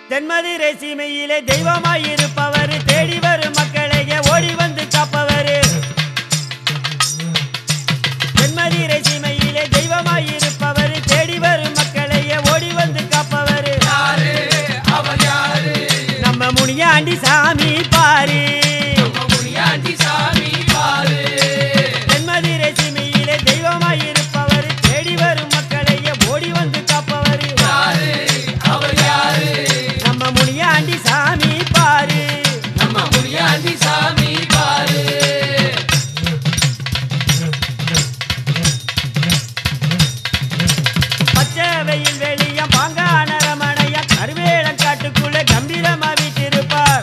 தென்மதுரை சீமையிலே தெய்வமாயிருப்பவர் தேடி வரும் மக்களையே ஓடி வந்து காப்பவர் தென்மதுரை சீமையிலே தெய்வமாயிருப்பவர் தேடி வரும் மக்களையே ஓடி வந்து காப்பவர் யாரு அவர் யாரு நம்ம முனியாண்டி சாமி பாரு நம்ம முனியாண்டி சாமி பாரு தென்மதுரை சீமையிலே தெய்வமாயிருப்பவர் தேடி வரும் மக்களையே ஓடி வந்து காப்பவர் யாரு அவர் யாரு நம்ம முனியாண்டி சாமி பாரு நம்ம முனியாண்டி சாமி பாரு பச்சை வெயில் வெளியம் பாங்கான ரமணைய கருவேலம் காட்டுக்குள்ள கம்பீரமா வீட்டிருப்பார்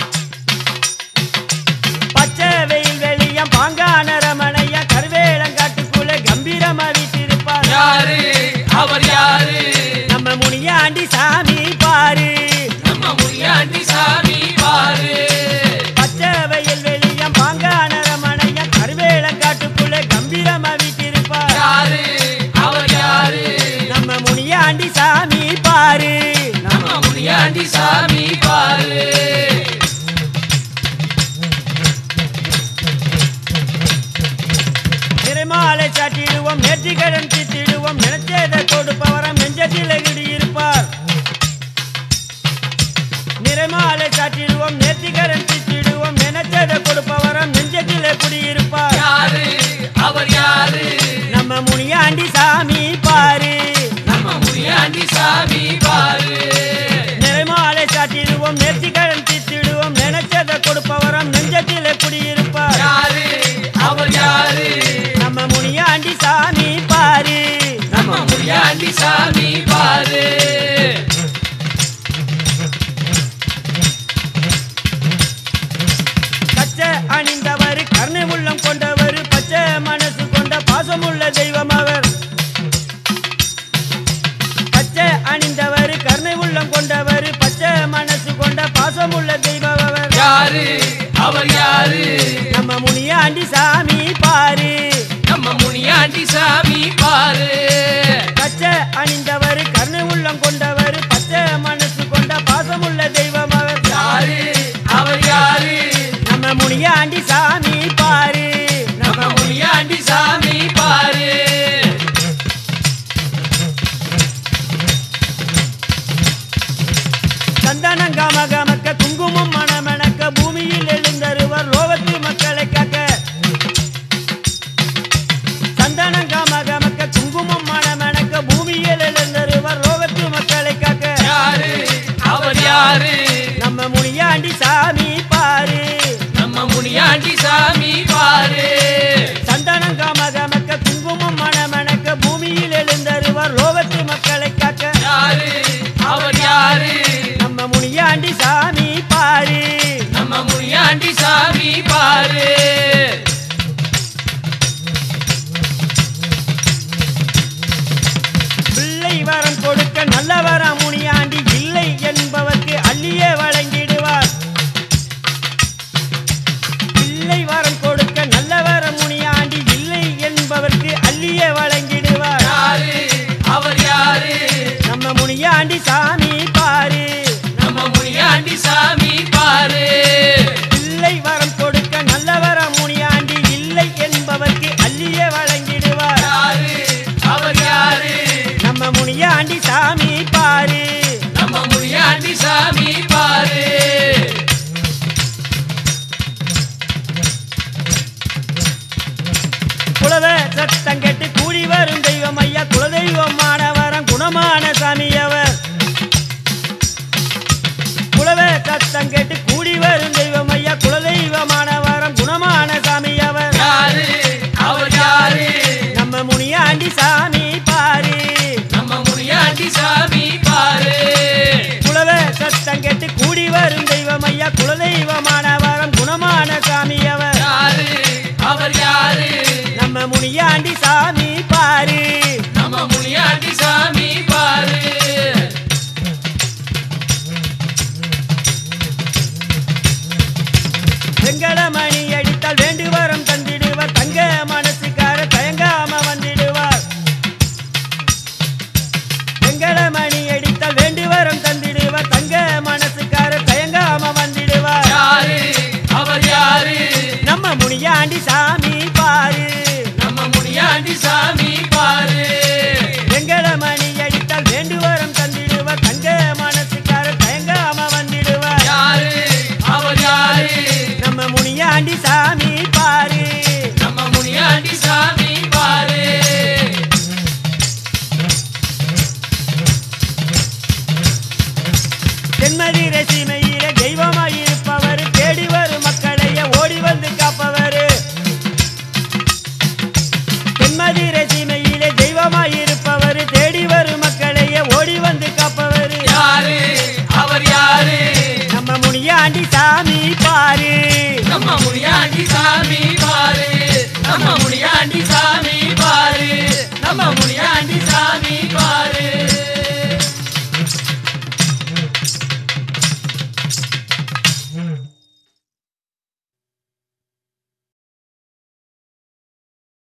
பச்சை வெயில் வெளியம் பாங்கான ரமணைய கருவேலம் காட்டுக்குள்ள கம்பீரமா வீட்டிருப்பார் யாரு அவர் யாரு நம்ம முனியாண்டி சாமி பாரு நம்ம முனியாண்டி சாமி பாரு பச்சை வெயில் வெளியம் பாங்கான ரமணைய கருவேலம் காட்டுக்குள்ள கம்பீரமா வீட்டிருப்பார் யாரு அவர் யாரு நம்ம முனியாண்டி சாமி பாரு நம்ம முனியாண்டி சாமி பாரு திருமாலை சாட்டிடுவோம் நேர்த்திக்கடன் தீட்டிடுவோம் நினைச்சதை கொடுப்பவரம் நெஞ்சத்தில் இருப்பார் நிறமாலை சாட்டிடுவோம் நேர்த்திக்கடன் தீட்டிடுவோம் நினைச்சதை கொடுப்பவரம் நெஞ்சத்தில் குடியிருப்பார் யாரு அவர் யாரு நம்ம முனியாண்டி சாமி பாரு நம்ம முனியாண்டி சாமி பாரு நிறமாலை சாட்டிடுவோம் நேர்த்திக்கடன் தீட்டிடுவோம் நினைச்சதை கொடுப்பவரம் நெஞ்சத்தில் குடியிருப்பார் யாரு அவர் யாரு நம்ம முனியாண்டி சாமி பாரு நம்ம முனியாண்டி சாமி பாரு பச்சை அணிந்தவர் கருணை உள்ளம் கொண்டவர் பச்சை மனசு கொண்ட பாசமுள்ள தெய்வம் அவர் பச்சை அணிந்தவர் கருணை உள்ளம் கொண்டவர் பச்சை மனசு கொண்ட பாசமுள்ள தெய்வம் அவர் யாரு அவர் யாரு நம்ம முனியாண்டி சாமி பாரு நம்ம முனியாண்டி சாமி பாரு பச்சை அணிந்தவர் கருணை உள்ளம் கொண்டவர் பச்சை மனசு கொண்ட பாசமுள்ள தெய்வம் அவர் யாரு அவர் யாரு நம்ம முனியாண்டி சாமி பாரு நம்ம முனியாண்டி சாமி பாரு சந்தனம் காம காமக்க குங்குமம் மணமணக்க பூமியில் எழுந்தருவர் லோகத்து மக்களை காக்க சந்தனம் காம காமக்க குங்குமம் மணமணக்க பூமியில் எழுந்தருவர் லோகத்து மக்களை காக்க யாரு அவர் யாரு நம்ம முனியாண்டி சாமி பாரு நம்ம முனியாண்டி சாமி பாரு சந்தனம் காம காமக்க குங்குமம் மணமணக்க பூமியில் எழுந்தருவர் லோகத்து மக்களை காக்க யாரு அவர் யாரு நம்ம முனியாண்டி சாமி பாரு நம்ம முனியாண்டி சாமி பாரு பிள்ளை வரம் கொடுக்க நல்லவரா முனியாண்டி இல்லை என்பவர்க்கு அள்ளியே வழங்கிடுவார் பிள்ளை வரம் கொடுக்க நல்லவர முனியாண்டி இல்லை என்பவர்க்கு அள்ளியே வழங்கிடுவார் யாரு அவர் யாரு நம்ம முனியாண்டி சாமி பாரு நம்ம முனியாண்டி சாமி பாரு பிள்ளை வரம் கொடுக்க நல்லவர முனியாண்டி இல்லை என்பவர்க்கு அள்ளியே வழங்கிடுவார் யாரு அவர் யாரு நம்ம முனியாண்டி சாமி பாரு நம்ம முனியாண்டி சாமி பாரு குலத சத்தம் கேட்டு கூடி வரும் தெய்வம் ஐயா குலதெய்வமானவரம் குணமான சாமி அவர் குலத சத்தம் கேட்டு கூடி வரும் தெய்வம் ஐயா குலதெய்வமானவரம் குணமான சாமி அவர் யாரு அவர் யாரு நம்ம முனியாண்டி சாமி பாரு நம்ம முனியாண்டி சாமி பாரு குலத சத்தம் கேட்டு கூடி வரும் தெய்வம் ஐயா குலதெய்வமானவரம் குணமான சாமி அவர் யாரு அவர் யாரு நம்ம முனியாண்டி சாமி பாரு நம்ம முனியாண்டி சாமி பாரு வெங்கடமணி அடித்தால் வேண்டு வரம் தந்திடுவார் தங்க மனசுக்கார தயங்காம வந்திடுவார் வெங்கடமணி அடித்தால் வேண்டு வரம் தந்திடுவார் தங்க முனியாண்டி சாமி பாரு நம்ம முனியாண்டி சாமி பாரு எங்கள மணி அடித்தால் வேண்டுவரம் தந்திடுவார் தங்க மனசுக்கார தயங்காம வந்திடுவார் யாரு அவர் யாரு நம்ம முனியாண்டி சாமி பாரு நம்ம முனியாண்டி சாமி பாரு தென்மதி ரசிமை